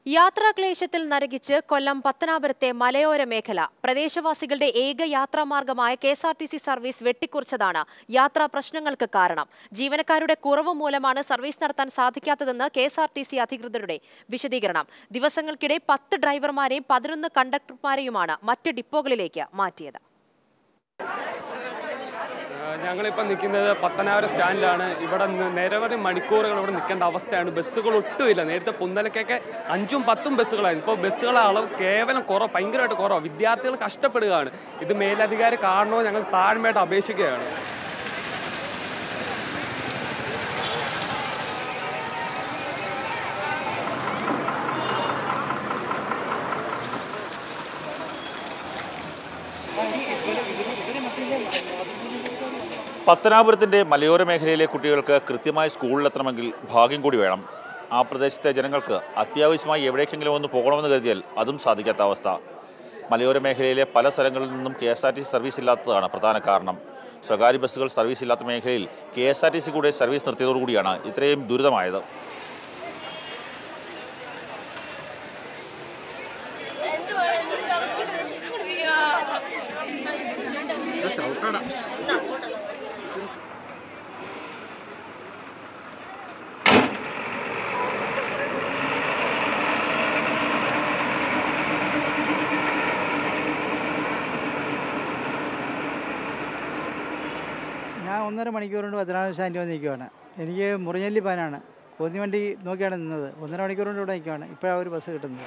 യാത്രാക്ലേശത്തിൽ നരകിച്ച് കൊല്ലം പത്തനാപുരത്തെ മലയോര മേഖല പ്രദേശവാസികളുടെ ഏക യാത്രാമാർഗമായ K S R T C service വെട്ടിക്കുറച്ചതാണ് യാത്രാ പ്രശ്നങ്ങൾക്ക് കാരണം ജീവനക്കാരുടെ കുറവ് മൂലമാണ് സർവീസ് നടത്താൻ സാധിക്കാത്തതെന്ന് K S R T C അധികൃതരുടെ വിശദീകരണം ദിവസങ്ങൾക്കിടെ പത്ത് ഡ്രൈവർമാരെയും പതിനൊന്ന് കണ്ടക്ടർമാരെയുമാണ് മറ്റ് ഡിപ്പോകളിലേക്ക് മാറ്റിയത് ഞങ്ങളിപ്പോൾ നിൽക്കുന്നത് പത്തനാപുരം സ്റ്റാൻഡിലാണ് ഇവിടെ നിന്ന് നിരവധി മണിക്കൂറുകൾ ഇവിടെ നിൽക്കേണ്ട അവസ്ഥയാണ് ബസ്സുകൾ ഒട്ടുമില്ല നേരത്തെ പുന്നലക്കൊക്കെ അഞ്ചും പത്തും ബസ്സുകളായിരുന്നു ഇപ്പോൾ ബസ്സുകളെ അളവ് കേവലം കുറവ് ഭയങ്കരമായിട്ട് കുറവ് വിദ്യാർത്ഥികൾ കഷ്ടപ്പെടുകയാണ് ഇത് മേലധികാരി കാണണോ ഞങ്ങൾ താഴ്മയായിട്ട് അപേക്ഷിക്കുകയാണ് പത്തനാപുരത്തിൻ്റെ മലയോര മേഖലയിലെ കുട്ടികൾക്ക് കൃത്യമായി സ്കൂളിലെത്തണമെങ്കിൽ ഭാഗ്യം കൂടി വേണം ആ പ്രദേശത്തെ ജനങ്ങൾക്ക് അത്യാവശ്യമായി എവിടേക്കെങ്കിലും ഒന്ന് പോകണമെന്ന് കരുതിയാൽ അതും സാധിക്കാത്ത അവസ്ഥ മലയോര മേഖലയിലെ പല സ്ഥലങ്ങളിൽ നിന്നും K S R T C service ഇല്ലാത്തതാണ് പ്രധാന കാരണം സ്വകാര്യ ബസ്സുകൾ സർവീസ് ഇല്ലാത്ത മേഖലയിൽ K S R T C കൂടെ സർവീസ് നിർത്തിയതോടുകൂടിയാണ് ഇത്രയും ദുരിതമായത് ഞാൻ ഒന്നര മണിക്കൂർ കൊണ്ട് പത്തനാപുരം സ്റ്റാൻഡിൽ വന്ന് നിൽക്കുവാണ് എനിക്ക് മുറിഞ്ഞല്ലി പാനാണ് കോന്നി വണ്ടി നോക്കിയാണ് നിന്നത് ഒന്നര മണിക്കൂർ കൊണ്ട് ഇവിടെ നിൽക്കുവാണ് ഇപ്പോഴാണ് ഒരു ബസ് കിട്ടുന്നത്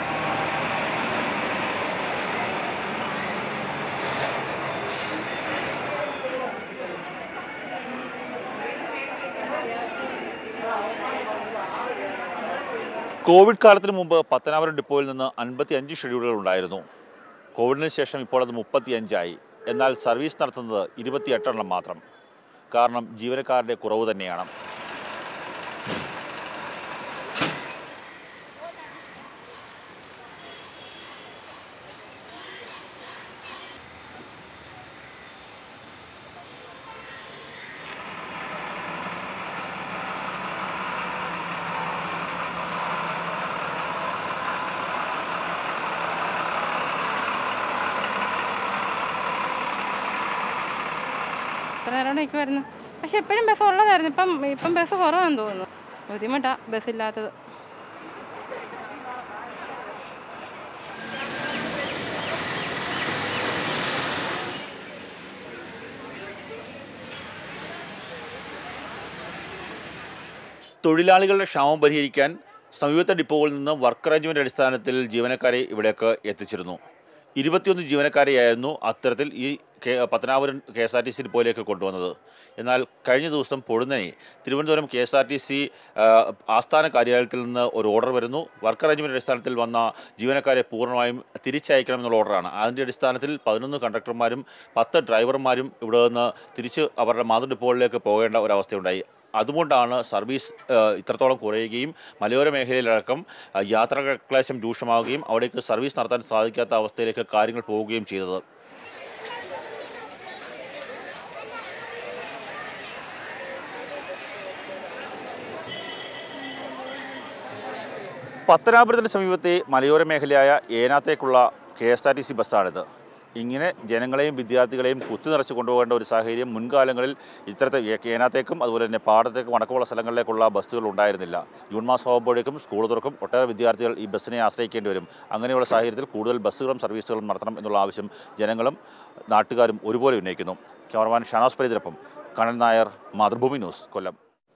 കോവിഡ് കാലത്തിന് മുമ്പ് പത്തനാപുരം ഡിപ്പോയിൽ നിന്ന് അൻപത്തി അഞ്ച് ഷെഡ്യൂളുകൾ ഉണ്ടായിരുന്നു കോവിഡിന് ശേഷം ഇപ്പോൾ അത് മുപ്പത്തിയഞ്ചായി എന്നാൽ സർവീസ് നടത്തുന്നത് ഇരുപത്തിയെട്ടെണ്ണം മാത്രം കാരണം ജീവനക്കാരുടെ കുറവ് തന്നെയാണ് ഇത്ര നേരം നിൽക്കുമായിരുന്നു പക്ഷെ എപ്പോഴും ബസ് ഉള്ളതായിരുന്നു ഇപ്പം ഇപ്പം ബസ് കുറവാന്ന് തോന്നുന്നു ബുദ്ധിമുട്ടാ ബസ്സില്ലാത്തത് തൊഴിലാളികളുടെ ക്ഷാമം പരിഹരിക്കാൻ സംയുക്ത ഡിപ്പോകളിൽ നിന്ന് വർക്ക് അറേഞ്ച്മെന്റ് അടിസ്ഥാനത്തിൽ ജീവനക്കാരെ ഇവിടേക്ക് എത്തിച്ചിരുന്നു ഇരുപത്തിയൊന്ന് ജീവനക്കാരെയായിരുന്നു അത്തരത്തിൽ ഈ K Pathanapuram K S R T C ഡിപ്പോയിലേക്ക് കൊണ്ടുവന്നത് എന്നാൽ കഴിഞ്ഞ ദിവസം പൊടുന്നനെ Thiruvananthapuram K S R T C ആസ്ഥാന കാര്യാലയത്തിൽ നിന്ന് ഒരു ഓർഡർ വരുന്നു വർക്ക് അറേഞ്ച്മെന്റ് അടിസ്ഥാനത്തിൽ വന്ന ജീവനക്കാരെ പൂർണ്ണമായും തിരിച്ചയക്കണം എന്നുള്ള ഓർഡറാണ് അതിൻ്റെ അടിസ്ഥാനത്തിൽ പതിനൊന്ന് കണ്ടക്ടർമാരും പത്ത് ഡ്രൈവർമാരും ഇവിടെ നിന്ന് തിരിച്ച് അവരുടെ മാതൃ ഡിപ്പോകളിലേക്ക് പോകേണ്ട ഒരവസ്ഥയുണ്ടായി അതുകൊണ്ടാണ് സർവീസ് ഏഹ്, ഇത്രത്തോളം കുറയുകയും മലയോര മേഖലയിലടക്കം ഏഹ്, യാത്രാക്ലേശം രൂക്ഷമാവുകയും അവിടേക്ക് സർവീസ് നടത്താൻ സാധിക്കാത്ത അവസ്ഥയിലേക്ക് കാര്യങ്ങൾ പോവുകയും ചെയ്തത് പത്തനാപുരത്തിന് സമീപത്തെ മലയോര മേഖലയായ ഏനാത്തേക്കുള്ള K S R T C ബസ്സാണിത് ഇങ്ങനെ ജനങ്ങളെയും വിദ്യാർത്ഥികളെയും കുത്തി നിറച്ച് കൊണ്ടുപോകേണ്ട ഒരു സാഹചര്യം മുൻകാലങ്ങളിൽ ഇത്തരത്തെ ഏനാത്തേക്കും അതുപോലെ തന്നെ പാടത്തേക്കും അടക്കമുള്ള സ്ഥലങ്ങളിലേക്കുള്ള ബസ്സുകൾ ഉണ്ടായിരുന്നില്ല ജൂൺ മാസം ആകുമ്പോഴേക്കും സ്കൂൾ തുറക്കും ഒട്ടേറെ വിദ്യാർത്ഥികൾ ഈ ബസ്സിനെ ആശ്രയിക്കേണ്ടി വരും അങ്ങനെയുള്ള സാഹചര്യത്തിൽ കൂടുതൽ ബസ്സുകളും സർവീസുകളും നടത്തണം എന്നുള്ള ആവശ്യം ജനങ്ങളും നാട്ടുകാരും ഒരുപോലെ ഉന്നയിക്കുന്നു ക്യാമറമാൻ ഷാനാസ് പരീതിനൊപ്പം കണ്ണൻ നായർ മാതൃഭൂമി ന്യൂസ് കൊല്ലം